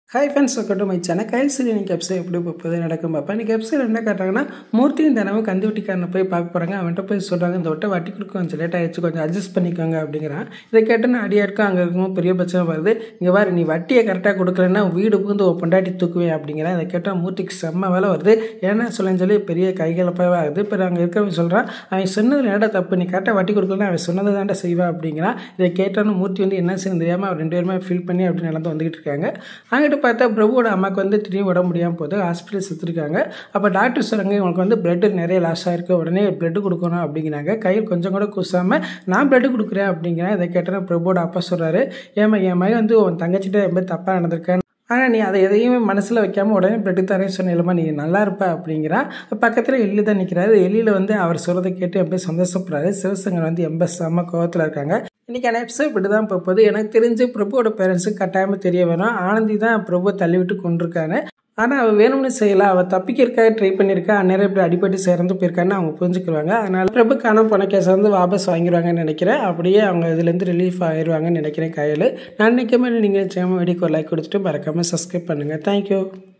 hi friends welcome to my channel கைல் serial இன்னைக்கு episode எப்படி போகுது நடக்கும் பார்ப்பேன் இன்னைக்கு எபிசோட் என்ன காட்டுறாங்கன்னா மூர்த்தியும் தினமும் கந்து வட்டிக்காரனை போய் பார்க்க போகிறாங்க அவன்கிட்ட போய் சொல்கிறாங்க இந்த வட்டை வட்டி கொடுக்க கொஞ்சம் லேட் ஆயிடுச்சு கொஞ்சம் அட்ஜஸ்ட் பண்ணிக்கோங்க அப்படிங்கிறான் இதை கேட்டோன்னு அடியா இருக்கும் அங்கே இருக்கும் பெரிய பிரச்சனை வருது இங்கே பாரு நீ வட்டியை கரெக்டாக கொடுக்கலன்னா வீடு புகுந்து ஒரு பொண்டாட்டி தூக்குவேன் அப்படிங்கிறான் இதை கேட்டால் மூர்த்திக்கு செம்ம வேலை வருது ஏன்னா சொல்லுன்னு சொல்லி பெரிய கைகலப்பாகவே ஆகுது இப்போ அங்கே இருக்கவன் சொல்கிறான் அவன் சொன்னது என்னடா தப்பு நீ கரெக்டாக வட்டி கொடுக்கலன்னா அவன் சொன்னதை தாண்டா செய்வா அப்படிங்கிறான் இதை கேட்டோன்னு மூர்த்தி வந்து என்ன செய்யணும் தெரியாமல் அவர் ரெண்டு பேருமே ஃபீல் பண்ணி அப்படி நடந்து வந்துகிட்டு இருக்காங்க அங்கிட்டு பார்த்தா பிரபுவோட அம்மாவுக்கு வந்து திடீர்னு உடம்பு முடியாமல் போகுது ஹாஸ்பிட்டல் செத்துருக்காங்க அப்போ டாக்டர் சொல்கிறாங்க இவங்களுக்கு வந்து பிளட் நிறைய லாஸ் ஆயிருக்கு உடனே பிளட் கொடுக்கணும் அப்படிங்கிறாங்க கையில் கொஞ்சம் கூட கூசாமல் நான் பிளட் கொடுக்குறேன் அப்படிங்கிறேன் இதை கேட்டேன்னா பிரபுவோட அப்பா சொல்கிறாரு ஏமா என் மகன் வந்து உன் தங்கச்சிட்ட ரொம்ப தப்பாக நடந்திருக்கேன் ஆனால் நீ அதை எதையுமே மனசில் வைக்காமல் உடனே பிளட்டு தரேன் சொன்னேன்லமா நீ நல்லா இருப்ப அப்படிங்கிறா பக்கத்தில் எள்ளி தான் நிற்கிறாரு எள்ளியில் வந்து அவர் சொல்கிறத கேட்டு அப்படியே சந்தோஷப்படுறாரு சிவசங்கர் வந்து எம்ப செம்ம கோவத்தில் இருக்காங்க இன்றைக்கான எபிசோட் இப்படி தான் போகுது எனக்கு தெரிஞ்சு பிரபுவோட பேரண்ட்ஸுக்கு கட்டாயமாக தெரிய வரும் ஆனந்தி தான் பிரபுவை தள்ளிவிட்டு கொண்டிருக்காங்க ஆனால் அவள் வேணும்னு செய்யலை அவள் தப்பிக்கிறக்காக ட்ரை பண்ணியிருக்கா அந்நேரம் இப்படி அடிப்பட்டு சேர்ந்து போயிருக்கான்னு அவங்க புரிஞ்சுக்கிடுவாங்க அதனால பிரபு காணாம போன கேஸ் வந்து வாபஸ் வாங்கிடுவாங்கன்னு நினைக்கிறேன் அப்படியே அவங்க இதுலேருந்து ரிலீஃப் ஆயிடுவாங்கன்னு நினைக்கிறேன் கையில் நான் நினைக்காம நீங்கள் சேம வீடியோக்கு லைக் கொடுத்துட்டு மறக்காமல் சப்ஸ்கிரைப் பண்ணுங்கள் தேங்க்யூ